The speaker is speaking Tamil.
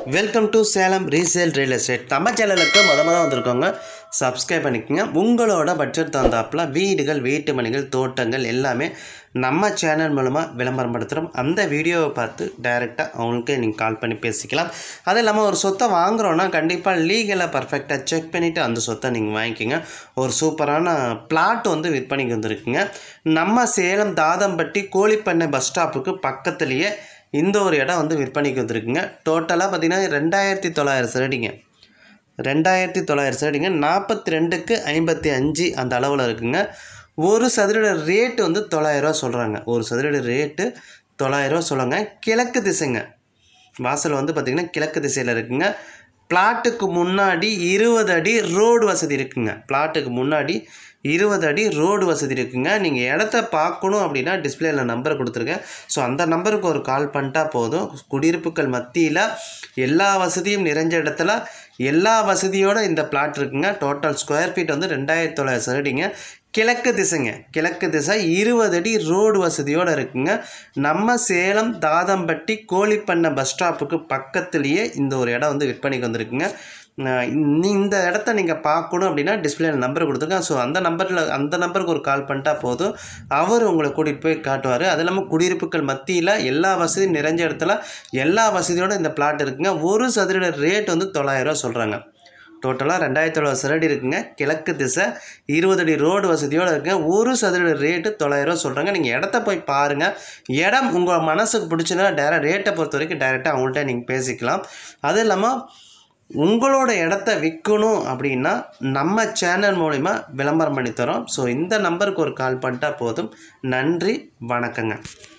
welcome to Salem resale real estate நம்ம சேனலுக்கு முத முத வந்திருக்கோங்க சப்ஸ்கிரைப் பண்ணிக்கோங்க உங்களோட பட்ஜெட் தகுந்தாப்புல வீடுகள் வீட்டு மணிகள் தோட்டங்கள் எல்லாமே நம்ம சேனல் மூலமாக விளம்பரம் படுத்துகிறோம் அந்த வீடியோவை பார்த்து டைரெக்டாக அவங்களுக்கு நீங்கள் கால் பண்ணி பேசிக்கலாம் அது இல்லாமல் ஒரு சொத்தை வாங்குறோன்னா கண்டிப்பாக லீகலாக பர்ஃபெக்டாக செக் பண்ணிவிட்டு அந்த சொத்தை நீங்கள் வாங்கிக்கோங்க ஒரு சூப்பரான பிளாட் வந்து விற்பனைக்கு வந்திருக்குங்க நம்ம சேலம் தாதம்பட்டி கோழிப்பண்ணை பஸ் ஸ்டாப்புக்கு பக்கத்துலேயே இந்த ஒரு இடம் வந்து விற்பனைக்கு வந்திருக்குங்க டோட்டலாக பார்த்தீங்கன்னா ரெண்டாயிரத்தி தொள்ளாயிரம் சரடிங்க ரெண்டாயிரத்தி தொள்ளாயிரம் சரடிங்க நாற்பத்தி ரெண்டுக்கு ஐம்பத்தி அஞ்சு அந்த அளவில் இருக்குங்க ஒரு சதுரட ரேட்டு வந்து தொள்ளாயிரரூவா சொல்கிறாங்க ஒரு சதுரட ரேட்டு தொள்ளாயிரரூவா சொல்லுவாங்க கிழக்கு திசைங்க வாசல் வந்து பார்த்திங்கன்னா கிழக்கு திசையில் இருக்குங்க பிளாட்டுக்கு முன்னாடி இருபது அடி ரோடு வசதி இருக்குங்க பிளாட்டுக்கு முன்னாடி இருபது அடி ரோடு வசதி இருக்குங்க நீங்கள் இடத்த பார்க்கணும் அப்படின்னா டிஸ்பிளேயில் நம்பர் கொடுத்துருக்கேன் ஸோ அந்த நம்பருக்கு ஒரு கால் பண்ணிட்டா போதும் குடியிருப்புகள் மத்தியில் எல்லா வசதியும் நிறைஞ்ச இடத்துல எல்லா வசதியோட இந்த பிளாட் இருக்குங்க டோட்டல் ஸ்கொயர் ஃபீட் வந்து ரெண்டாயிரத்தி தொள்ளாயிரம் சரடிங்க கிழக்கு திசைங்க கிழக்கு திசை இருபது அடி ரோடு வசதியோடு இருக்குங்க நம்ம சேலம் தாதம்பட்டி கோழிப்பண்ணை பஸ் ஸ்டாப்புக்கு பக்கத்துலேயே இந்த ஒரு இடம் வந்து விற்பனைக்கு வந்திருக்குங்க அஹ் இந்த- இந்த இடத்த நீங்கள் பார்க்கணும் அப்படின்னா டிஸ்பிளேல நம்பர் கொடுத்துருக்கேன் ஸோ அந்த நம்பரில் அந்த நம்பருக்கு ஒரு கால் பண்ணிட்டா போதும் அவர் உங்களை கூட்டிகிட்டு போய் காட்டுவார் அது இல்லாமல் குடியிருப்புகள் மத்தியில் எல்லா வசதியும் நிறைஞ்ச இடத்துல எல்லா வசதியோட இந்த பிளாட் இருக்குங்க ஒரு சதுர ரேட் வந்து தொள்ளாயிரரூவா சொல்கிறாங்க டோட்டலாக ரெண்டாயிரத்தி தொள்ளாயிரம் சதுரடி இருக்குங்க கிழக்கு திசை இருபது அடி ரோடு வசதியோடு இருக்குங்க ஒரு சதுர ரேட்டு தொள்ளாயிரரூவா சொல்கிறாங்க நீங்கள் இடத்த போய் பாருங்கள் இடம் உங்கள் மனசுக்கு பிடிச்சுன்னா டேரெக்ட் ரேட்டை பொறுத்த வரைக்கும் டேரெக்டாக அவங்கள்ட்ட நீங்கள் பேசிக்கலாம் அது இல்லாமல் உங்களோட இடத்த விற்கணும் அப்படின்னா நம்ம சேனல் மூலிமா விளம்பரம் பண்ணி தரோம் ஸோ இந்த நம்பருக்கு ஒரு கால் பண்ணிட்டா போதும் நன்றி வணக்கங்க